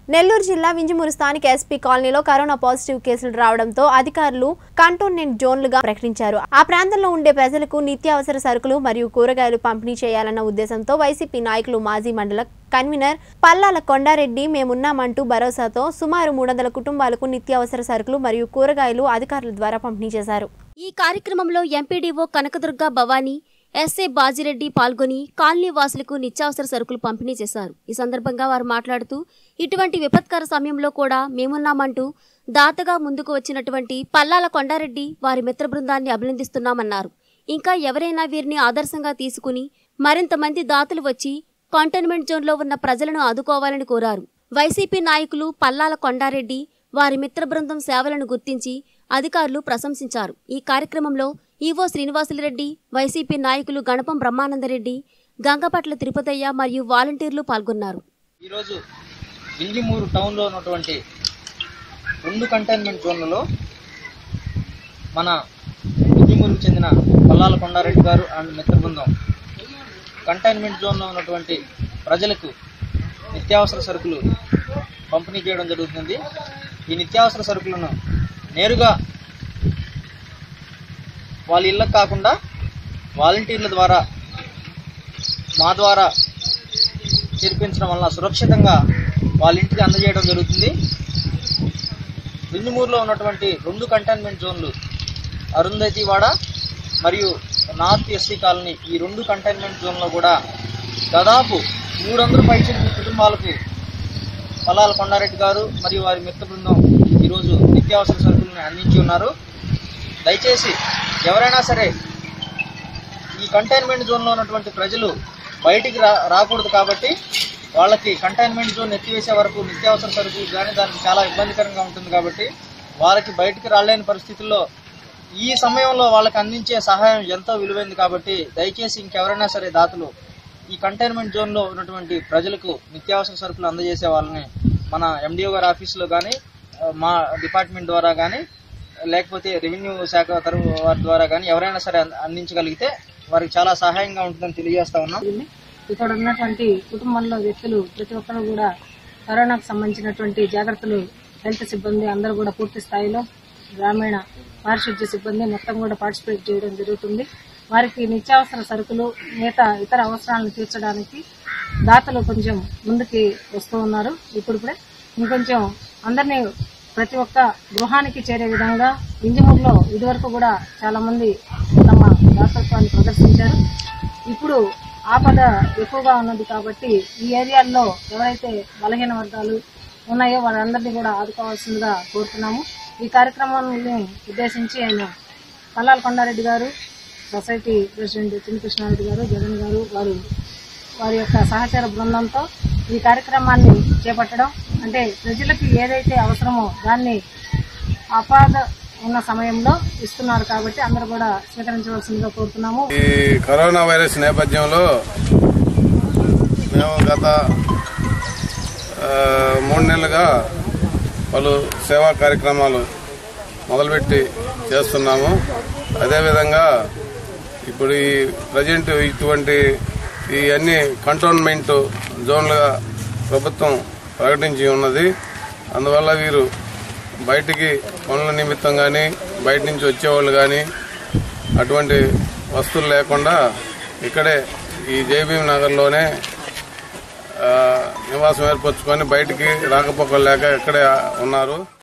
నెల్లూరు జిల్లా వింజమూరు స్థానిక ఎస్పీ కాలనీలో కరోనా పాజిటివ్ కేసులు రావడంతో అధికారులు కంటోన్మెంట్ జోన్లుగా ప్రకటించారు ఆ ప్రాంతంలో ఉండే ప్రజలకు నిత్యావసర సరుకులు మరియు కూరగాయలు పంపిణీ చేయాలన్న ఉద్దేశంతో వైసీపీ నాయకులు మాజీ మండల కన్వీనర్ పల్లాల కొండారెడ్డి మేమున్నామంటూ భరోసాతో సుమారు మూడు వందల కుటుంబాలకు నిత్యావసర సరుకులు మరియు కూరగాయలు అధికారుల ద్వారా పంపిణీ చేశారు ఈ కార్యక్రమంలో ఎంపీడీఓ కనకదుర్గ భవానీ ఎస్ఏ బాజిరెడ్డి పాల్గొని కాలనీ వాసులకు నిత్యావసర సరుకులు పంపిణీ చేశారు ఈ సందర్భంగా వారు మాట్లాడుతూ ఇటువంటి విపత్కర సమయంలో కూడా మేమున్నామంటూ దాతగా ముందుకు వచ్చినటువంటి పల్లాల కొండారెడ్డి వారి మిత్ర బృందాన్ని అభినందిస్తున్నామన్నారు ఇంకా ఎవరైనా వీరిని ఆదర్శంగా తీసుకుని మరింత మంది దాతలు వచ్చి కంటైన్మెంట్ జోన్లో ఉన్న ప్రజలను ఆదుకోవాలని కోరారు వైసీపీ నాయకులు పల్లాల కొండారెడ్డి వారి మిత్ర బృందం సేవలను గుర్తించి అధికారులు ప్రశంసించారు ఈ కార్యక్రమంలో ఈవో శ్రీనివాసులరెడ్డి వైసీపీ నాయకులు గణపం బ్రహ్మానందరెడ్డి గంగపట్ల తిరుపతయ్య మరియు వాలంటీర్లు పాల్గొన్నారు ఈరోజు వింజమూరు టౌన్లో ఉన్నటువంటి రెండు కంటైన్మెంట్ జోన్లలో మన వింజమూరుకు చెందిన పల్లాల కొండారెడ్డి గారు అండ్ మిత్ర బృందం కంటైన్మెంట్ జోన్లో ఉన్నటువంటి ప్రజలకు నిత్యావసర సరుకులు పంపిణీ చేయడం జరుగుతుంది ఈ నిత్యావసర సరుకులను నేరుగా వాళ్ళ ఇళ్ళకు కాకుండా వాలంటీర్ల ద్వారా మా ద్వారా చేర్పించడం వల్ల సురక్షితంగా వాళ్ళ ఇంటికి అందజేయడం జరుగుతుంది వింజమూరులో ఉన్నటువంటి రెండు కంటైన్మెంట్ జోన్లు అరుంధతివాడ మరియు నార్త్ ఎస్సీ కాలనీ ఈ రెండు కంటైన్మెంట్ జోన్లో కూడా దాదాపు మూడు వందల పైచిలకు కుటుంబాలకు పలాల కొండారెడ్డి గారు మరియు వారి మిత్ర బృందం ఈరోజు నిత్యావసర సరుకులను అందించి ఉన్నారు దయచేసి ఎవరైనా సరే ఈ కంటైన్మెంట్ జోన్లో ఉన్నటువంటి ప్రజలు బయటికి రా రాకూడదు కాబట్టి వాళ్ళకి కంటైన్మెంట్ జోన్ ఎత్తివేసే వరకు నిత్యావసర సరుకులు కానీ దానికి చాలా ఇబ్బందికరంగా ఉంటుంది కాబట్టి వాళ్ళకి బయటికి రాలేని పరిస్థితుల్లో ఈ సమయంలో వాళ్ళకి అందించే సహాయం ఎంతో విలువైంది కాబట్టి దయచేసి ఇంకెవరైనా సరే దాతలు ఈ కంటైన్మెంట్ జోన్లో ఉన్నటువంటి ప్రజలకు నిత్యావసర సరుకులు అందజేసే వాళ్ళని మన ఎండిఓ గారి ఆఫీసులో కానీ మా డిపార్ట్మెంట్ ద్వారా కానీ లేకపోతే రెవెన్యూ శాఖ తరఫు వారి ద్వారా కానీ ఎవరైనా సరే అంద- అందించగలిగితే వారికి చాలా సహాయంగా ఉంటుందని తెలియజేస్తా ఉన్నాం జరిగింది. ఇక్కడ ఉన్నటువంటి కుటుంబంలో వ్యక్తులు ప్రతి ఒక్కరు కూడా కరోనాకు సంబంధించినటువంటి జాగ్రత్తలు హెల్త్ సిబ్బంది అందరూ కూడా పూర్తి స్థాయిలో గ్రామీణ పారిశుద్ధ్య సిబ్బంది మొత్తం కూడా పార్టిసిపేట్ చేయడం జరుగుతుంది వారికి నిత్యావసర సరుకులు మిగతా ఇతర అవసరాలను తీర్చడానికి దాతలు కొంచెం ముందుకి వస్తూ ఉన్నారు ఇప్పుడిప్పుడే ఇంకొంచెం అందరినీ ప్రతి ఒక్క గృహానికి చేరే విధంగా ఇంజమూరులో ఇదివరకు కూడా చాలా మంది తమ దాతత్వాన్ని ప్రదర్శించారు ఇప్పుడు ఆపద ఎక్కువగా ఉన్నది కాబట్టి ఈ ఏరియాల్లో ఎవరైతే బలహీన వర్గాలు ఉన్నాయో వాళ్ళందరినీ కూడా ఆదుకోవాల్సిందిగా కోరుతున్నాము ఈ కార్యక్రమాన్ని ఉద్దేశించి ఆయన పల్లాల కొండారెడ్డి గారు సొసైటీ ప్రెసిడెంట్ చిన్నకృష్ణారెడ్డి గారు జగన్ గారు వారు వారి యొక్క సహచార బృందంతో ఈ కార్యక్రమాన్ని చేపట్టడం అంటే ప్రజలకు ఏదైతే అవసరమో దాన్ని అపాద ఉన్న సమయంలో ఇస్తున్నారు కాబట్టి అందరూ కూడా స్వీకరించవలసిందిగా కోరుతున్నాము ఈ కరోనా వైరస్ నేపథ్యంలో మేము గత ఆ, మూడు నెలలుగా పలు సేవా కార్యక్రమాలు మొదలుపెట్టి చేస్తున్నాము అదేవిధంగా ఇప్పుడు ఈ ప్రజెంట్ ఇటువంటి ఈ అన్ని కంటోన్మెంట్ జోన్లుగా ప్రభుత్వం ప్రకటించి ఉన్నది అందువల్ల వీరు బయటికి పనుల నిమిత్తం కానీ బయట నుంచి వచ్చేవాళ్ళు కానీ అటువంటి వస్తువులు లేకుండా ఇక్కడే ఈ జేబీఎం నగర్లోనే ఆ, నివాసం ఏర్పరచుకొని బయటికి రాకపోకలు లేక ఇక్కడే ఉన్నారు